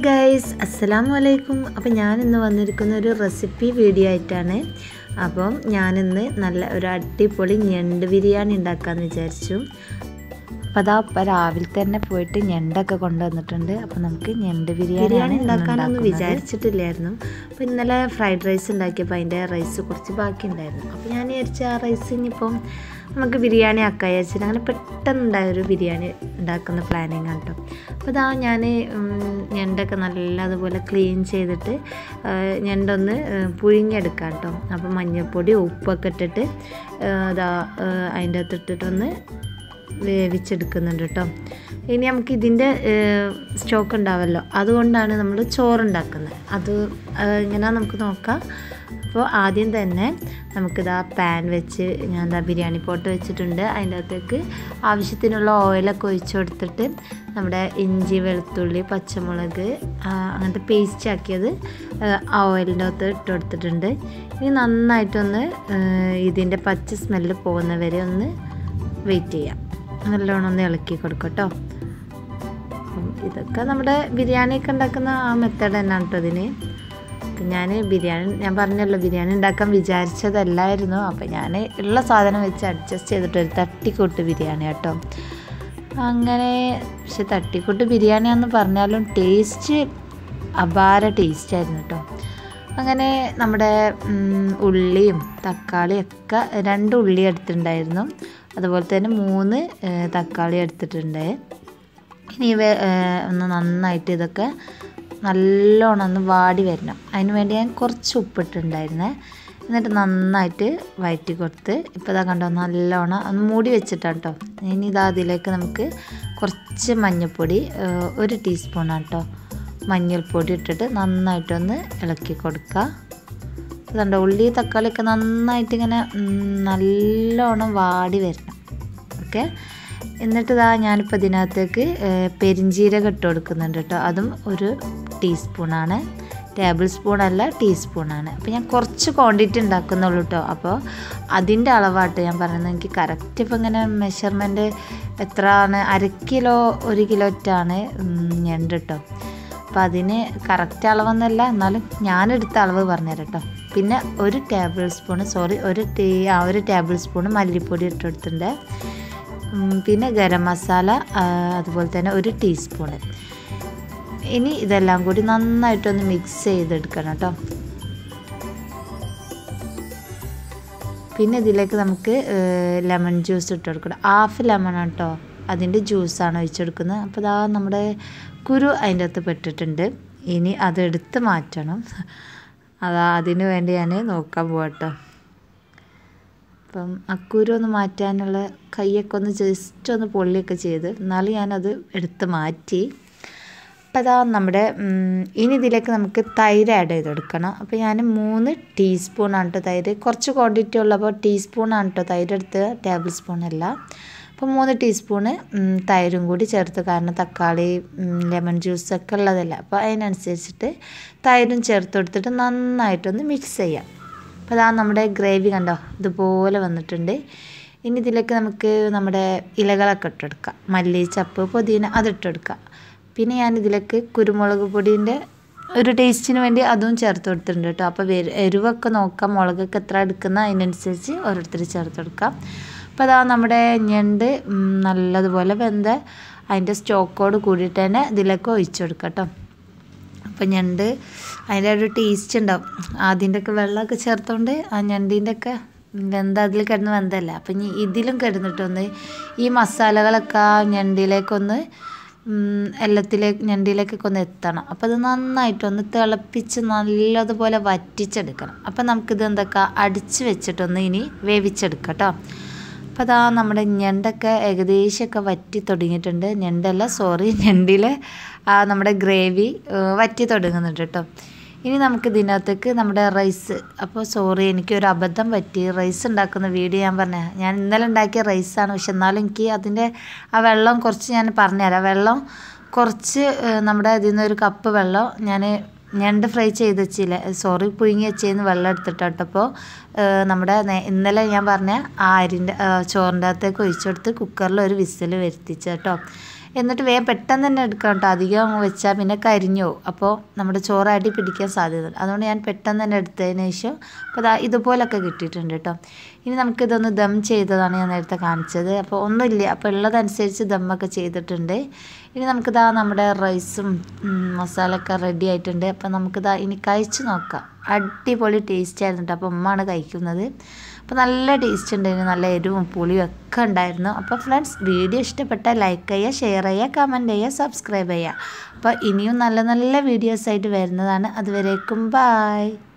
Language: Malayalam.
ഗൈസ് അസ്സലാമു അലൈക്കും അപ്പോൾ ഞാനിന്ന് വന്നിരിക്കുന്ന ഒരു റെസിപ്പി വീഡിയോ ആയിട്ടാണ് അപ്പം ഞാനിന്ന് നല്ല ഒരു അടിപൊളി ഞണ്ട് ബിരിയാണി ഉണ്ടാക്കാമെന്ന് വിചാരിച്ചു അപ്പോൾ അതാ ഇപ്പോൾ രാവിലെ തന്നെ പോയിട്ട് ഞണ്ടൊക്കെ കൊണ്ടുവന്നിട്ടുണ്ട് അപ്പോൾ നമുക്ക് ഞണ്ട് ബിരിയാണി ബിരിയാണി ഉണ്ടാക്കാനൊന്നും വിചാരിച്ചിട്ടില്ലായിരുന്നു അപ്പോൾ ഇന്നലെ ഫ്രൈഡ് റൈസ് ഉണ്ടാക്കിയപ്പോൾ അതിൻ്റെ റൈസ് കുറച്ച് ബാക്കി ഉണ്ടായിരുന്നു അപ്പോൾ ഞാൻ വിചാരിച്ച ആ റൈസ് ഇനിയിപ്പം നമുക്ക് ബിരിയാണി ആക്കാൻ വിചാരിച്ചിട്ട് അങ്ങനെ പെട്ടെന്നുണ്ടായ ഒരു ബിരിയാണി ഉണ്ടാക്കുന്ന പ്ലാനിങ് ആണ് കേട്ടോ അപ്പോൾ ഇതാ ഞാൻ ഞണ്ടൊക്കെ നല്ല അതുപോലെ ക്ലീൻ ചെയ്തിട്ട് ആ, ഞണ്ടൊന്ന് ആ, പുഴുങ്ങിയെടുക്കാം കേട്ടോ അപ്പോൾ മഞ്ഞൾപ്പൊടി ഉപ്പൊക്കെ ഇട്ടിട്ട് ആ, ഇതാ ആ, അതിൻ്റെ അകത്ത് ഇട്ടിട്ടൊന്ന് വേവിച്ചെടുക്കുന്നുണ്ട് കേട്ടോ ഇനി നമുക്ക് ഇതിൻ്റെ സ്റ്റോക്ക് ഉണ്ടാവല്ലോ അതുകൊണ്ടാണ് നമ്മൾ ചോറുണ്ടാക്കുന്നത് അത് ഇങ്ങനെ നമുക്ക് നോക്കാം അപ്പോൾ ആദ്യം തന്നെ നമുക്കിതാ പാൻ വെച്ച് ഞാൻ എന്താ ബിരിയാണി പോട്ട് വെച്ചിട്ടുണ്ട് അതിൻ്റെ അകത്തേക്ക് ആവശ്യത്തിനുള്ള ഓയിലൊക്കെ ഒഴിച്ചു കൊടുത്തിട്ട് നമ്മുടെ ഇഞ്ചി വെളുത്തുള്ളി പച്ചമുളക് ആ, അങ്ങനത്തെ പേസ്റ്റ് ആക്കിയത് ആ ഓയിലിൻ്റെ അകത്ത് ഇട്ട് കൊടുത്തിട്ടുണ്ട് ഇനി നന്നായിട്ടൊന്ന് ആ, ഇതിൻ്റെ പച്ച സ്മെല്ല് പോകുന്നവരെ ഒന്ന് വെയിറ്റ് ചെയ്യാം നല്ലോണം ഒന്ന് ഇളക്കി കൊടുക്കും കേട്ടോ അപ്പം ഇതൊക്കെ നമ്മുടെ ബിരിയാണിയൊക്കെ ഉണ്ടാക്കുന്ന ആ മെത്തേഡ് തന്നെയാണ് കേട്ടോ ഇതിന് അപ്പം ഞാൻ ബിരിയാണി ഞാൻ പറഞ്ഞല്ലോ ബിരിയാണി ഉണ്ടാക്കാൻ വിചാരിച്ചതല്ലായിരുന്നു അപ്പം ഞാൻ ഉള്ള സാധനം വെച്ച് അഡ്ജസ്റ്റ് ചെയ്തിട്ട് ഒരു തട്ടിക്കൂട്ട് ബിരിയാണി കേട്ടോ അങ്ങനെ പക്ഷെ തട്ടിക്കൂട്ട് ബിരിയാണിയാന്ന് പറഞ്ഞാലും ടേസ്റ്റ് അപാര ടേസ്റ്റ് ആയിരുന്നു കേട്ടോ അങ്ങനെ നമ്മുടെ ഉം, ഉള്ളിയും തക്കാളിയും ഒക്കെ രണ്ട് ഉള്ളി എടുത്തിട്ടുണ്ടായിരുന്നു അതുപോലെ തന്നെ മൂന്ന് ഏഹ്, തക്കാളി എടുത്തിട്ടുണ്ട് ഇനി ഇവ ഏഹ്, ഒന്ന് നന്നായിട്ട് ഇതൊക്കെ നല്ലോണം ഒന്ന് വാടി വരണം അതിന് വേണ്ടി ഞാൻ കുറച്ച് ഉപ്പിട്ടുണ്ടായിരുന്നേ എന്നിട്ട് നന്നായിട്ട് വഴറ്റി കൊടുത്ത് ഇപ്പോൾ ഇതാ കണ്ടോ നല്ലോണം ഒന്ന് മൂടി വെച്ചിട്ടാണ് കേട്ടോ ഇനി ഇതാ അതിലേക്ക് നമുക്ക് കുറച്ച് മഞ്ഞൾപ്പൊടി ഏഹ്, ഒരു ടീസ്പൂണാണ് കേട്ടോ മഞ്ഞൾപ്പൊടി ഇട്ടിട്ട് നന്നായിട്ടൊന്ന് ഇളക്കി കൊടുക്കുക ഇതുണ്ട് ഉള്ളി തക്കാളിയൊക്കെ നന്നായിട്ട് ഇങ്ങനെ ഉം, നല്ലോണം വാടി വരണം ഓക്കെ എന്നിട്ട് ഇതാ ഞാനിപ്പോൾ ഇതിനകത്തേക്ക് ഏഹ്, പെരിഞ്ജീരകം ഇട്ട് കൊടുക്കുന്നുണ്ട് കേട്ടോ അതും ഒരു ടീസ്പൂണാണ് ടേബിൾ സ്പൂണല്ല ടീസ്പൂണാണ് അപ്പോൾ ഞാൻ കുറച്ച് ക്വാണ്ടിറ്റി ഉണ്ടാക്കുന്നുള്ളൂ കേട്ടോ അപ്പോൾ അതിൻ്റെ അളവാട്ടോ ഞാൻ പറയുന്നത് എനിക്ക് കറക്റ്റ് ഇപ്പോൾ ഇങ്ങനെ മെഷർമെൻറ്റ് എത്ര ആണ് അര കിലോ ഒരു കിലോ ഒറ്റാണ് ഞണ്ട് കേട്ടോ അപ്പോൾ അതിന് കറക്റ്റ് അളവൊന്നുമല്ല എന്നാലും ഞാനെടുത്ത അളവ് പറഞ്ഞുതരാം കേട്ടോ പിന്നെ ഒരു ടേബിൾ സ്പൂണ് സോറി ഒരു ടീ ആ ഒരു ടേബിൾ സ്പൂണ് മല്ലിപ്പൊടി ഇട്ട് കൊടുത്തിട്ടുണ്ട് ഉം, പിന്നെ ഗരം മസാല ആ, അതുപോലെ തന്നെ ഒരു ടീസ്പൂണ് ഇനി ഇതെല്ലാം കൂടി നന്നായിട്ടൊന്ന് മിക്സ് ചെയ്തെടുക്കണം കേട്ടോ പിന്നെ ഇതിലേക്ക് നമുക്ക് ലെമൺ ജ്യൂസ് ഇട്ട് കൊടുക്കണം ഹാഫ് ലെമൺ കേട്ടോ അതിൻ്റെ ജ്യൂസാണ് ഒഴിച്ചെടുക്കുന്നത് അപ്പോൾ ഇതാ നമ്മുടെ കുരു അതിൻ്റെ അകത്ത് പെട്ടിട്ടുണ്ട് ഇനി അതെടുത്ത് മാറ്റണം അതാ അതിന് വേണ്ടി ഞാൻ നോക്കാൻ പോകട്ടോ അപ്പം അക്കുരു ഒന്ന് മാറ്റാനുള്ള കൈയൊക്കെ ഒന്ന് ജസ്റ്റ് ഒന്ന് പൊള്ളിയൊക്കെ ചെയ്ത് എന്നാലും ഞാനത് എടുത്ത് മാറ്റി അപ്പം അതാ നമ്മുടെ ഉം, ഇനി ഇതിലേക്ക് നമുക്ക് തൈര് ആഡ് ചെയ്ത് കൊടുക്കണം അപ്പോൾ ഞാൻ മൂന്ന് ടീസ്പൂണാണ് കേട്ടോ തൈര് കുറച്ച് ക്വാണ്ടിറ്റി ഉള്ളപ്പോൾ ടീസ്പൂണാണ് കേട്ടോ തൈര് എടുത്ത് ടേബിൾ സ്പൂൺ അല്ല അപ്പോൾ മൂന്ന് ടീസ്പൂണ് ഉം, തൈരും കൂടി ചേർത്ത് കാരണം തക്കാളി ഉം, ലെമൺ ജ്യൂസ് ഒക്കെ ഉള്ളതല്ല അപ്പോൾ അതിനനുസരിച്ചിട്ട് തൈരും ചേർത്ത് കൊടുത്തിട്ട് നന്നായിട്ടൊന്ന് മിക്സ് ചെയ്യാം അപ്പോൾ അതാ നമ്മുടെ ഗ്രേവി കണ്ടോ ഇതുപോലെ വന്നിട്ടുണ്ട് ഇനി ഇതിലേക്ക് നമുക്ക് നമ്മുടെ ഇലകളൊക്കെ ഇട്ടെടുക്കാം മല്ലി ചപ്പ് പുതിന അതിട്ടെടുക്കാം പിന്നെ ഞാൻ ഇതിലേക്ക് കുരുമുളക് പൊടീൻ്റെ ഒരു ടേസ്റ്റിന് വേണ്ടി അതും ചേർത്ത് കൊടുത്തിട്ടുണ്ട് കേട്ടോ അപ്പോൾ വെരു- എരിവൊക്കെ നോക്കാം മുളകൊക്കെ എത്ര എടുക്കുന്ന അതിനനുസരിച്ച് ഓരോരുത്തർ ചേർത്ത് കൊടുക്കാം അപ്പോൾ അതാ നമ്മുടെ ഞണ്ട് ഉം, നല്ലതുപോലെ വെന്ത് അതിൻ്റെ സ്റ്റോക്കോട് കൂടിയിട്ട് തന്നെ ഇതിലേക്ക് ഒഴിച്ചു കൊടുക്കാം കേട്ടോ അപ്പം ഞണ്ട് അതിൻ്റെ ഒരു ടേസ്റ്റ് ഉണ്ടാവും ആദ്യൻ്റെ ഒക്കെ വെള്ളമൊക്കെ ചേർത്തോണ്ട് ആ ഞണ്ടിൻ്റെ ഒക്കെ വെന്ത അതിൽ കിടന്ന് വെന്തല്ല അപ്പം ഇനി ഇതിലും കിടന്നിട്ടൊന്ന് ഈ മസാലകളൊക്കെ ആ ഞണ്ടിലേക്കൊന്ന് ഉം, എല്ലാത്തിലേക്ക് ഞണ്ടിലേക്കൊക്കെ ഒന്ന് എത്തണം അപ്പോൾ അത് നന്നായിട്ടൊന്ന് തിളപ്പിച്ച് നല്ലതുപോലെ വറ്റിച്ചെടുക്കണം അപ്പം നമുക്കിത് എന്തൊക്കെ അടിച്ച് വെച്ചിട്ടൊന്ന് ഇനി വേവിച്ചെടുക്കാം കേട്ടോ അപ്പോൾ അതാ നമ്മുടെ ഞണ്ടൊക്കെ ഏകദേശമൊക്കെ വറ്റി തുടങ്ങിയിട്ടുണ്ട് ഞണ്ടല്ല സോറി ഞണ്ടിലെ ആ നമ്മുടെ ഗ്രേവി ഏഹ്, വറ്റി തുടങ്ങുന്നുണ്ട് കേട്ടോ ഇനി നമുക്ക് ഇതിനകത്തേക്ക് നമ്മുടെ റൈസ് അപ്പോൾ സോറി എനിക്കൊരു അബദ്ധം പറ്റി റൈസ് ഉണ്ടാക്കുന്ന വീഡിയോ ഞാൻ പറഞ്ഞ ഞാൻ ഇന്നലെ ഉണ്ടാക്കിയ റൈസാണ് പക്ഷെ എന്നാലും എനിക്ക് അതിൻ്റെ ആ വെള്ളം കുറച്ച് ഞാൻ പറഞ്ഞുതരാം വെള്ളം കുറച്ച് ഏഹ്, നമ്മുടെ ഇതിൽ നിന്ന് ഒരു കപ്പ് വെള്ളം ഞാൻ ഞണ്ട് ഫ്രൈ ചെയ്ത് വെച്ചില്ല സോറി പുഴുങ്ങി വെച്ചേന്ന് വെള്ളം എടുത്തിട്ടപ്പോൾ നമ്മുടെ നേ- ഇന്നലെ ഞാൻ പറഞ്ഞ ആ അരിൻ്റെ ചോറിൻ്റെ അകത്തേക്ക് ഒഴിച്ചെടുത്ത് കുക്കറിൽ ഒരു വിസിൽ വരുത്തിച്ച് കേട്ടോ എന്നിട്ട് വേഗം പെട്ടെന്ന് തന്നെ എടുക്കണം കേട്ടോ അധികം വെച്ചാൽ പിന്നെ കരിഞ്ഞോ അപ്പോൾ നമ്മുടെ ചോറ് അടി പിടിക്കാൻ സാധ്യതയുണ്ട് അതുകൊണ്ട് ഞാൻ പെട്ടെന്ന് തന്നെ എടുത്തതിന് ശേഷം അപ്പോൾ ദാ ഇതുപോലൊക്കെ കിട്ടിയിട്ടുണ്ട് കേട്ടോ ഇനി നമുക്കിതൊന്ന് ദം ചെയ്തതാണ് ഞാൻ നേരത്തെ കാണിച്ചത് അപ്പോൾ ഒന്നുമില്ല അപ്പോൾ ഉള്ളതനുസരിച്ച് ദമ്മൊക്കെ ചെയ്തിട്ടുണ്ട് ഇനി നമുക്കിതാ നമ്മുടെ റൈസും മസാലയൊക്കെ റെഡി ആയിട്ടുണ്ട് അപ്പോൾ നമുക്കിതാ ഇനി കഴിച്ച് നോക്കാം അടിപൊളി ടേസ്റ്റ് ആയിരുന്നു കേട്ടോ അപ്പോൾ ഉമ്മാണ് കഴിക്കുന്നത് അപ്പോൾ നല്ല ടേസ്റ്റ് ഉണ്ടായിരുന്നു നല്ല എരിവും പുളിയും ഒക്കെ ഉണ്ടായിരുന്നു അപ്പോൾ ഫ്രണ്ട്സ് വീഡിയോ ഇഷ്ടപ്പെട്ടാൽ ലൈക്ക് ചെയ്യുക ഷെയർ ചെയ്യുക കമൻറ്റ് ചെയ്യുക സബ്സ്ക്രൈബ് ചെയ്യുക അപ്പോൾ ഇനിയും നല്ല നല്ല വീഡിയോസ് ആയിട്ട് വരുന്നതാണ് അതുവരേക്കും ബായ്